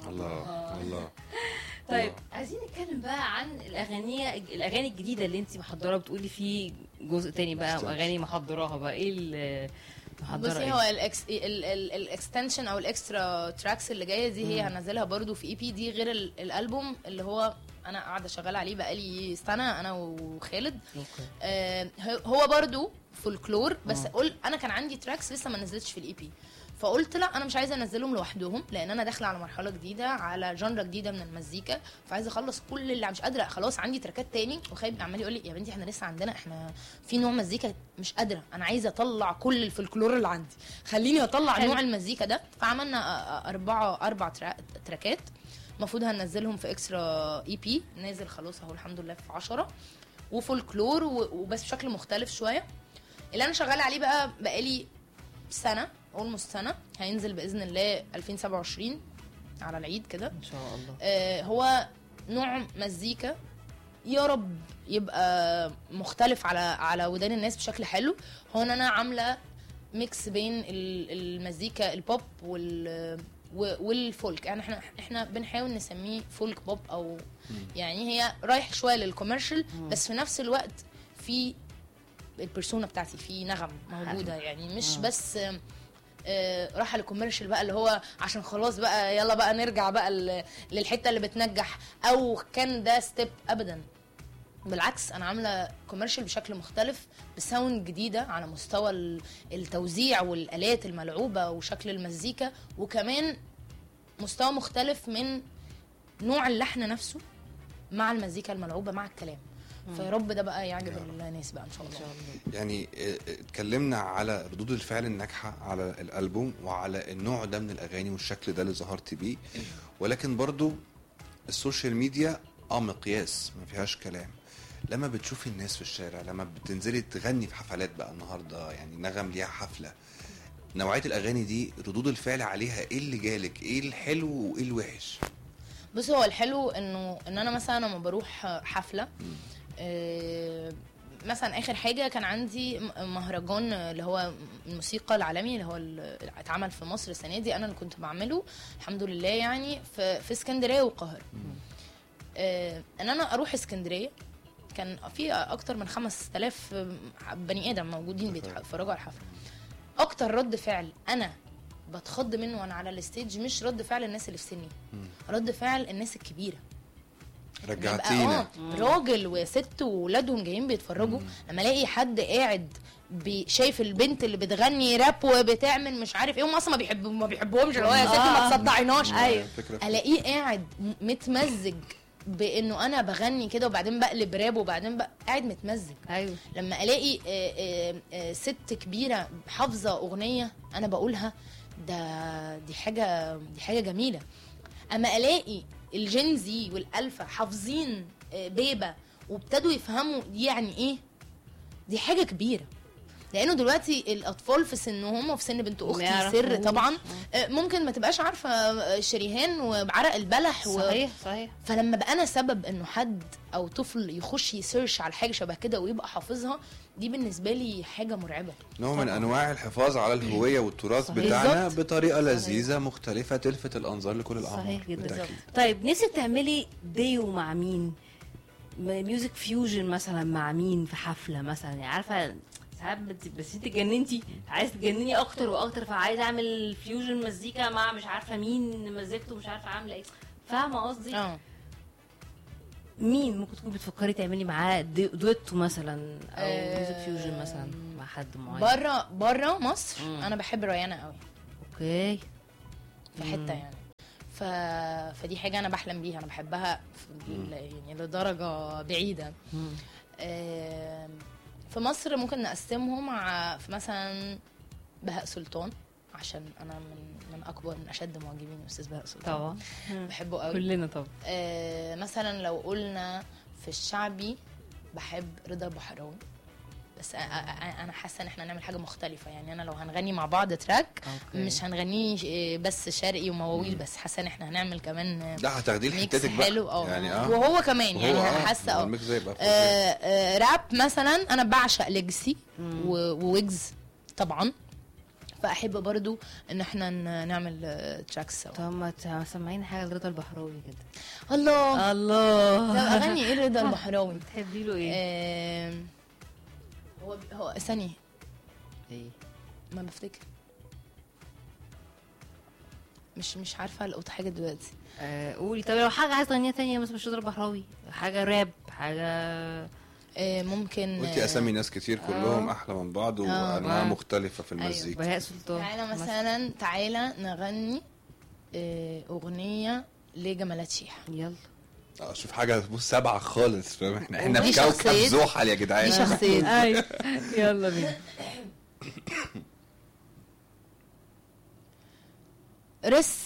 الله الله طيب عايزين نتكلم بقى عن الاغاني الاغاني الجديده اللي انت محضراها بتقولي في جزء تاني بقى استنى. اغاني محضراها بقى ايه اللي محضره بصي إيه؟ هو الاكس الاكستنشن او الاكسترا تراكس اللي جايه دي هي هنزلها برضو في اي بي دي غير ال- الالبوم اللي هو انا قاعده شغاله عليه بقالي سنه انا وخالد أوكي. آه، هو برضو فولكلور بس قول انا كان عندي تراكس لسه ما نزلتش في الاي بي فقلت لا انا مش عايزه انزلهم لوحدهم لان انا داخله على مرحله جديده على جنرا جديده من المزيكا فعايزه اخلص كل اللي مش قادره خلاص عندي تراكات تاني وخايب عمال يقول لي يا بنتي احنا لسه عندنا احنا في نوع مزيكا مش قادره انا عايزه اطلع كل الفولكلور اللي عندي خليني اطلع حلو. نوع المزيكا ده فعملنا أ- أ- اربعه اربع ترا- تراكات المفروض هننزلهم في اكسترا اي بي نازل خلاص اهو الحمد لله في 10 وفولكلور و- وبس بشكل مختلف شويه اللي انا شغاله عليه بقى بقالي سنه اولموست سنه هينزل باذن الله 2027 على العيد كده ان شاء الله آه، هو نوع مزيكا يا رب يبقى مختلف على على ودان الناس بشكل حلو هو ان انا عامله ميكس بين ال- المزيكا البوب وال و- والفولك يعني احنا احنا بنحاول نسميه فولك بوب او يعني هي رايح شويه للكوميرشال بس في نفس الوقت في البرسونا بتاعتي في نغم موجوده يعني مش بس آم، آه، راحه للكوميرشال بقى اللي هو عشان خلاص بقى يلا بقى نرجع بقى ل- للحته اللي بتنجح او كان ده ستيب ابدا بالعكس انا عامله كوميرشال بشكل مختلف بساوند جديده على مستوى ال- التوزيع والالات الملعوبه وشكل المزيكا وكمان مستوى مختلف من نوع اللحن نفسه مع المزيكا الملعوبه مع الكلام فيا رب ده بقى يعجب الناس بقى ان شاء الله, يعني آه، اتكلمنا على ردود الفعل الناجحه على الالبوم وعلى النوع ده من الاغاني والشكل ده اللي ظهرت بيه ولكن برضو السوشيال ميديا اه مقياس ما فيهاش كلام لما بتشوفي الناس في الشارع لما بتنزلي تغني في حفلات بقى النهارده يعني نغم ليها حفله نوعيه الاغاني دي ردود الفعل عليها ايه اللي جالك ايه الحلو وايه الوحش بص هو الحلو انه ان انا مثلا لما بروح حفله آه، مثلا اخر حاجه كان عندي م- مهرجان اللي هو الموسيقى العالمي اللي هو اللي اتعمل في مصر السنه دي انا اللي كنت بعمله الحمد لله يعني في في اسكندريه والقاهره آه، ان انا اروح اسكندريه كان في اكتر من 5000 بني ادم موجودين بيتفرجوا على الحفله اكتر رد فعل انا بتخض منه وانا على الستيج مش رد فعل الناس اللي في سني رد فعل الناس الكبيره نبقى رجعتينا اه راجل وست وولادهم جايين بيتفرجوا لما الاقي حد قاعد بي- شايف البنت اللي بتغني راب وبتعمل مش عارف ايه هم اصلا ما بيحبوا ما بيحبوهمش اللي هو يا ستي ما آه. تصدعيناش أيوة. فكرة في الاقيه قاعد م- متمزج بانه انا بغني كده وبعدين بقلب راب وبعدين بق... قاعد متمزج ايوه لما الاقي آه، آه، آه، ست كبيره حافظه اغنيه انا بقولها ده دي حاجه دي حاجه جميله اما الاقي الجنزي والالفا حافظين آه، بيبه وابتدوا يفهموا دي يعني ايه دي حاجه كبيره لانه دلوقتي الاطفال في سنهم وفي سن بنت ما اختي يعرفوش. سر طبعا آه، ممكن ما تبقاش عارفه آه، شريهان وبعرق البلح و... صحيح صحيح فلما بقى انا سبب انه حد او طفل يخش يسيرش على حاجه شبه كده ويبقى حافظها دي بالنسبه لي حاجه مرعبه نوع من انواع الحفاظ على الهويه والتراث صحيح. بتاعنا بالظبط. بطريقه لذيذه مختلفه تلفت الانظار لكل الاعمار صحيح جدا. بالتأكيد. طيب نفسك تعملي ديو مع مين م- ميوزك فيوجن مثلا مع مين في حفله مثلا يعني عارفه ساعات بت- بس انت اتجننتي عايز تجنني اكتر واكتر فعايز اعمل فيوجن مزيكا مع مش عارفه مين مزيكته مش عارفه عامله ايه فاهمه قصدي اه مين ممكن تكوني بتفكري تعملي معاه دي- دويتو مثلا او آه، ميوزك فيوجن مثلا مع حد معين بره بره مصر مم. انا بحب ريانا قوي اوكي في حته يعني ف... فدي حاجه انا بحلم بيها انا بحبها في... يعني لدرجه بعيده مم. آم، في مصر ممكن نقسمهم ع- في مثلا بهاء سلطان عشان انا من من اكبر من اشد معجبين استاذ بهاء سلطان طبعا بحبه قوي كلنا طبعا آه، مثلا لو قلنا في الشعبي بحب رضا البحراوي بس أ- أ- أ- انا حاسه ان احنا نعمل حاجه مختلفه يعني انا لو هنغني مع بعض تراك أوكي. مش هنغنيه آه، بس شرقي ومواويل بس حاسه ان احنا هنعمل كمان آه، لا هتاخديه ميكس لحتتك بقى حلو اه يعني اه وهو كمان يعني وهو انا آه، حاسه هو اه الميكس ده يبقى آه، آه، راب مثلا انا بعشق ليجسي وويجز طبعا فاحب برضو ان احنا ن- نعمل تراكس سوا طب ما تسمعينا حاجه لرضا البحراوي كده الله الله طب اغني ايه رضا البحراوي بتحبي له ايه؟ آم، هو هو ثانيه ايه ما بفتكر مش مش عارفه القط حاجه دلوقتي آه، قولي طب لو حاجه عايز تغنيها تانية بس مش رضا البحراوي حاجه راب حاجه آه، ممكن قلتي آه، اسامي ناس كتير كلهم آه. احلى من بعض وانواع آه. مختلفه في أيوة. المزيكا بهاء سلطان تعالى مثلا تعالى نغني آه، اغنيه لجمالات شيحه يلا اه شوف حاجه بص سبعه خالص فاهم احنا احنا دي في كوكب شخصية- زحل يا جدعان دي شخصية ايوه يلا بينا رس